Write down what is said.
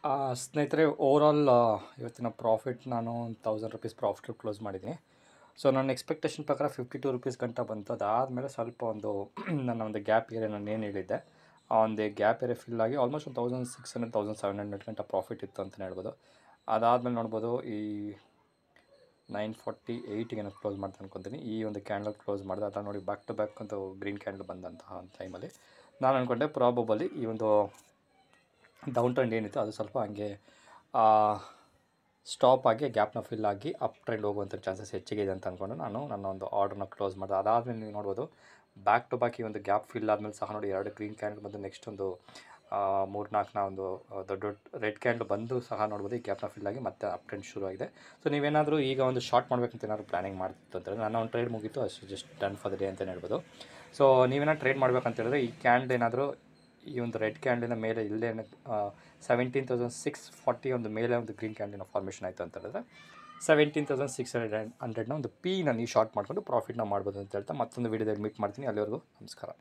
ಆ, ಸ್ನೇಹಿತರೆ ಓವರಾಲ್ ಇವತ್ತಿನ ಪ್ರಾಫಿಟ್ ನಾನು ಒಂದು ತೌಸಂಡ್ ರುಪೀಸ್ ಪ್ರಾಫಿಟ್ ಕ್ಲೋಸ್ ಮಾಡಿದ್ದೀನಿ ಸೊ ನನ್ನ ಎಕ್ಸ್ಪೆಕ್ಟೇಷನ್ ಪ್ರಕಾರ ಫಿಫ್ಟಿ ಟು ರುಪೀಸ್ ಗಂಟ ಬಂತು ಅದಾದಮೇಲೆ ಸ್ವಲ್ಪ ಒಂದು ನನ್ನ ಒಂದು ಗ್ಯಾಪ್ ಏರಿಯಾ ನಾನು ಏನು ಹೇಳಿದ್ದೆ ಆ ಒಂದು ಗ್ಯಾಪ್ ಏರಿಯಾ ಫಿಲ್ ಆಗಿ ಆಲ್ಮೋಸ್ಟ್ ಒಂದು thousand six hundred thousand seven hundred ಗಂಟ ಪ್ರಾಫಿಟ್ ಇತ್ತು ಅಂತಲೇ ಹೇಳ್ಬೋದು ಅದಾದಮೇಲೆ ನೋಡ್ಬೋದು ಈ ನೈನ್ ಫಾರ್ಟಿ ಏಯ್ಟಿಗೆ ನಾನು ಕ್ಲೋಸ್ ಮಾಡ್ತಾ ಅನ್ಕೊತೀನಿ ಈ ಒಂದು ಕ್ಯಾಂಡಲ್ ಕ್ಲೋಸ್ ಮಾಡಿದೆ ಅದ ನೋಡಿ ಬ್ಯಾಕ್ ಟು ಬ್ಯಾಕ್ ಅಂತ ಗ್ರೀನ್ ಕ್ಯಾಂಡಲ್ ಬಂದಂತಹ ಟೈಮಲ್ಲಿ ನಾನು ಅಂದ್ಕೊಂಡೆ ಪ್ರಾಬಬಲಿ ಈ ಒಂದು ಡೌನ್ ಟ್ರೆಂಡ್ ಏನಿತ್ತು ಅದು ಸ್ವಲ್ಪ ಹಂಗೆ ಸ್ಟಾಪ್ ಆಗಿ ಗ್ಯಾಪ್ನ ಫಿಲ್ ಆಗಿ ಅಪ್ ಟ್ರೆಂಡ್ ಹೋಗುವಂಥ ಚಾನ್ಸಸ್ ಹೆಚ್ಚಿಗೆ ಇದೆ ಅಂತ ಅಂದ್ಕೊಂಡು ನಾನು ನನ್ನ ಒಂದು ಆರ್ಡ್ರನ್ನ ಕ್ಲೋಸ್ ಮಾಡಿದೆ ಅದಾದಮೇಲೆ ನೀವು ನೋಡ್ಬೋದು ಬ್ಯಾಕ್ ಟು ಬ್ಯಾಕ್ ಈ ಒಂದು ಗ್ಯಾಪ್ ಫಿಲ್ ಆದಮೇಲೆ ಸಹ ನೋಡಿ ಎರಡು ಗ್ರೀನ್ ಕ್ಯಾಂಡಲ್ ಬಂದು ನೆಕ್ಸ್ಟ್ ಒಂದು ಮೂರು ನಾಲ್ಕನ ಒಂದು ಆ, ದೊಡ್ಡ ದೊಡ್ಡ ರೆಡ್ ಕ್ಯಾಂಡಲ್ ಬಂದು ಸಹ ನೋಡ್ಬೋದು ಈ ಗ್ಯಾಪ್ನ ಫಿಲ್ ಆಗಿ ಮತ್ತೆ ಅಪ್ ಟ್ರೆಂಡ್ ಶುರು ಆಗಿದೆ ಸೊ ನೀವೇನಾದರೂ ಈಗ ಒಂದು ಶಾರ್ಟ್ ಮಾಡಬೇಕಂತ ಏನಾದ್ರು ಪ್ಲಾನಿಂಗ್ ಮಾಡ್ತಿತ್ತು ಅಂತಂದರೆ ನನ್ನ ಒಂದು ಟ್ರೇಡ್ ಮುಗೀತು ಅಷ್ಟು just done for the day ಅಂತಲೇ ಹೇಳ್ಬೋದು ಸೊ ನೀವೇನಾದ್ರು ಟ್ರೇಡ್ ಮಾಡ್ಬೇಕಂತ ಹೇಳಿದ್ರೆ ಈ ಕ್ಯಾಂಡಲ್ ಏನಾದರೂ ಈ ಒಂದು ರೆಡ್ ಕ್ಯಾಂಡಲಿನ ಮೇಲೆ ಇಲ್ಲೇ ಸೆವೆಂಟೀನ್ ತೌಸಂಡ್ ಸಿಕ್ಸ್ ಫಾರ್ಟಿ ಒಂದು ಮೇಲೆ ಒಂದು ಗ್ರೀನ್ ಕ್ಯಾಂಡಲಿನ ಫಾರ್ಮೇಷನ್ ಆಯಿತು ಅಂತ ಹೇಳಿದ್ರೆ ಸೆವೆಂಟೀನ್ ತೌಸಂಡ್ ಸಿಕ್ಸ್ ಹಂಡ್ರೆಡ್ ಹಂಡ್ರೆಡ್ನ ಒಂದು ಪೀನ ನೀವು ಶಾರ್ಟ್ ಮಾಡಿಕೊಂಡು ಪ್ರಾಫಿಟ್ನ ಮಾಡ್ಬೋದು ಅಂತ ಹೇಳ್ತಾ ಮತ್ತೊಂದು ವೀಡಿಯೋದಲ್ಲಿ ಮೀಟ್ ಮಾಡ್ತೀನಿ ಅಲ್ಲಿವರೆಗೂ ನಮಸ್ಕಾರ